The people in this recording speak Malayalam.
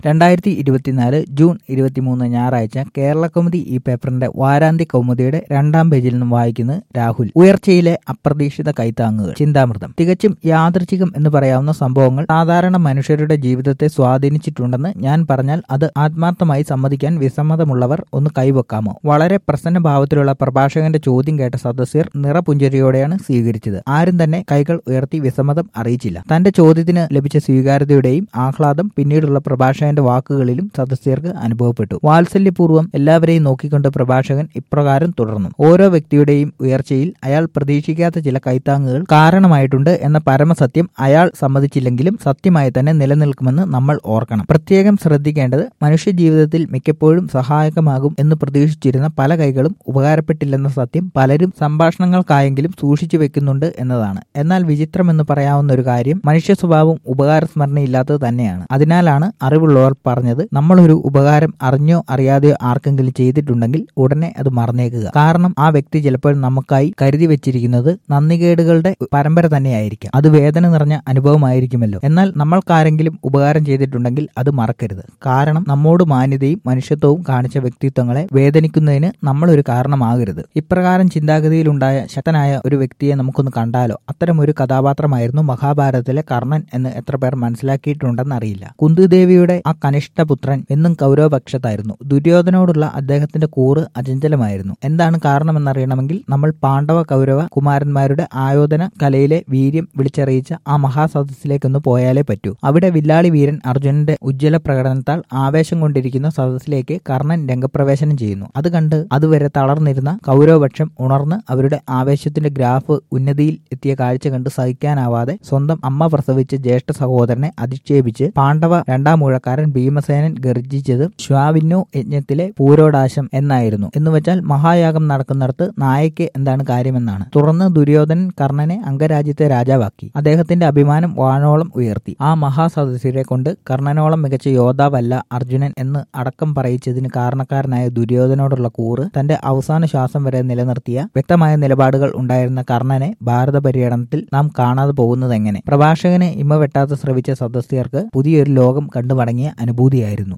രണ്ടായിരത്തി ഇരുപത്തിനാല് ജൂൺ ഇരുപത്തിമൂന്ന് ഞായറാഴ്ച കേരള കൗമുദി ഈ പേപ്പറിന്റെ വാരാന്ത്യ കൗമുദിയുടെ രണ്ടാം പേജിൽ നിന്നും വായിക്കുന്നത് രാഹുൽ ഉയർച്ചയിലെ അപ്രതീക്ഷിത കൈത്താങ്ങുകൾ ചിന്താമൃതം തികച്ചും യാദൃച്ഛികം എന്ന് പറയാവുന്ന സംഭവങ്ങൾ സാധാരണ മനുഷ്യരുടെ ജീവിതത്തെ സ്വാധീനിച്ചിട്ടുണ്ടെന്ന് ഞാൻ പറഞ്ഞാൽ അത് ആത്മാർത്ഥമായി സമ്മതിക്കാൻ വിസമ്മതമുള്ളവർ ഒന്ന് കൈവെക്കാമോ വളരെ പ്രസന്ന ഭാവത്തിലുള്ള പ്രഭാഷകന്റെ ചോദ്യം കേട്ട സദസ്യർ നിറപുഞ്ചരിയോടെയാണ് സ്വീകരിച്ചത് ആരും തന്നെ കൈകൾ ഉയർത്തി വിസമ്മതം അറിയിച്ചില്ല തന്റെ ചോദ്യത്തിന് ലഭിച്ച സ്വീകാര്യതയുടെയും ആഹ്ലാദം പിന്നീടുള്ള പ്രഭാഷകന്റെ വാക്കുകളിലും സദസ്യർക്ക് അനുഭവപ്പെട്ടു വാത്സല്യപൂർവ്വം എല്ലാവരെയും നോക്കിക്കൊണ്ട് പ്രഭാഷകൻ ഇപ്രകാരം തുടർന്നു ഓരോ വ്യക്തിയുടെയും ഉയർച്ചയിൽ അയാൾ പ്രതീക്ഷിക്കാത്ത ചില കൈത്താങ്ങുകൾ കാരണമായിട്ടുണ്ട് എന്ന പരമസത്യം അയാൾ സമ്മതിച്ചില്ലെങ്കിലും സത്യമായി തന്നെ നിലനിൽക്കുമെന്ന് നമ്മൾ ഓർക്കണം പ്രത്യേകം ശ്രദ്ധിക്കേണ്ടത് മനുഷ്യ ജീവിതത്തിൽ മിക്കപ്പോഴും സഹായകമാകും എന്ന് പ്രതീക്ഷിച്ചിരുന്ന പല കൈകളും ഉപകാരപ്പെട്ടില്ലെന്ന സത്യം പലരും സംഭാഷണങ്ങൾക്കായെങ്കിലും സൂക്ഷിച്ചു വെക്കുന്നുണ്ട് എന്നതാണ് എന്നാൽ വിചിത്രമെന്ന് പറയാവുന്ന ഒരു കാര്യം മനുഷ്യ സ്വഭാവം ഉപകാരസ്മരണയില്ലാത്തത് തന്നെയാണ് അതിനാലാണ് അറിവുള്ളവർ പറഞ്ഞത് നമ്മൾ ഒരു ഉപകാരം അറിഞ്ഞോ അറിയാതെയോ ആർക്കെങ്കിലും ചെയ്തിട്ടുണ്ടെങ്കിൽ ഉടനെ അത് മറന്നേക്കുക കാരണം ആ വ്യക്തി ചിലപ്പോൾ നമുക്കായി കരുതി വെച്ചിരിക്കുന്നത് നന്ദികേടുകളുടെ പരമ്പര തന്നെയായിരിക്കാം അത് വേദന നിറഞ്ഞ അനുഭവമായിരിക്കുമല്ലോ എന്നാൽ നമ്മൾക്കാരെങ്കിലും ഉപകാരം ചെയ്തിട്ടുണ്ടെങ്കിൽ അത് മറക്കരുത് കാരണം നമ്മോട് മാന്യതയും മനുഷ്യത്വവും കാണിച്ച വ്യക്തിത്വങ്ങളെ വേദനിക്കുന്നതിന് നമ്മൾ ഒരു കാരണമാകരുത് ഇപ്രകാരം ചിന്താഗതിയിലുണ്ടായ ശക്തനായ ഒരു വ്യക്തിയെ നമുക്കൊന്ന് കണ്ടാലോ അത്തരം ഒരു കഥാപാത്രമായിരുന്നു മഹാഭാരതത്തിലെ കർണൻ എന്ന് എത്ര പേർ മനസ്സിലാക്കിയിട്ടുണ്ടെന്നറിയില്ല കുന്തിദേവിയുടെ ആ കനിഷ്ഠപുത്രൻ എന്നും കൗരവപക്ഷത്തായിരുന്നു ദുര്യോധനോടുള്ള അദ്ദേഹത്തിന്റെ കൂറ് അചഞ്ചലമായിരുന്നു എന്താണ് കാരണമെന്നറിയണമെങ്കിൽ നമ്മൾ പാണ്ഡവ കൗരവ കുമാരന്മാരുടെ ആയോധന കലയിലെ വീര്യം വിളിച്ചറിയിച്ച ആ മഹാസദസ്സിലേക്കൊന്ന് പോയാലേ പറ്റൂ അവിടെ വില്ലാളി വീരൻ അർജുനന്റെ ഉജ്ജ്വല പ്രകടനത്താൽ ആവേശം കൊണ്ടിരിക്കുന്ന സദസ്സിലേക്ക് കർണൻ രംഗപ്രവേശനം ചെയ്യുന്നു അത് കണ്ട് അതുവരെ തളർന്നിരുന്ന കൗരവപക്ഷം ഉണർന്ന് അവരുടെ ആവേശത്തിന്റെ ഗ്രാഫ് ഉന്നതിയിൽ എത്തിയ കാഴ്ച കണ്ട് സഹിക്കാനാവാതെ സ്വന്തം അമ്മ പ്രസവിച്ച ജ്യേഷ്ഠ സഹോദരനെ അധിക്ഷേപിച്ച് പാണ്ഡവ രണ്ടാം മൂഴക്കാരൻ ഭീമസേനൻ ഗർജിച്ചത് ശ്വാവിന്നു യജ്ഞത്തിലെ പൂരോടാശം എന്നായിരുന്നു എന്നുവെച്ചാൽ മഹായാഗം നടക്കുന്നിടത്ത് നായയ്ക്ക് എന്താണ് കാര്യമെന്നാണ് തുടർന്ന് ദുര്യോധനൻ കർണനെ അംഗരാജ്യത്തെ രാജാവാക്കി അദ്ദേഹത്തിന്റെ അഭിമാനം വാനോളം ഉയർത്തി ആ മഹാസദസ്യരെ കൊണ്ട് കർണനോളം മികച്ച യോദ്ധാവല്ല അർജുനൻ എന്ന് അടക്കം പറയിച്ചതിന് കാരണക്കാരനായ ദുര്യോധനോടുള്ള കൂറ് തന്റെ അവസാന ശ്വാസം വരെ നിലനിർത്തിയ വ്യക്തമായ നിലപാടുകൾ ഉണ്ടായിരുന്ന കർണനെ ഭാരത പര്യടനത്തിൽ നാം കാണാതെ പോകുന്നത് എങ്ങനെ പ്രഭാഷകനെ ഇമ വെട്ടാതെ ശ്രവിച്ച സദസ്യർക്ക് പുതിയൊരു ലോകം കണ്ടു മടങ്ങിയ അനുഭൂതിയായിരുന്നു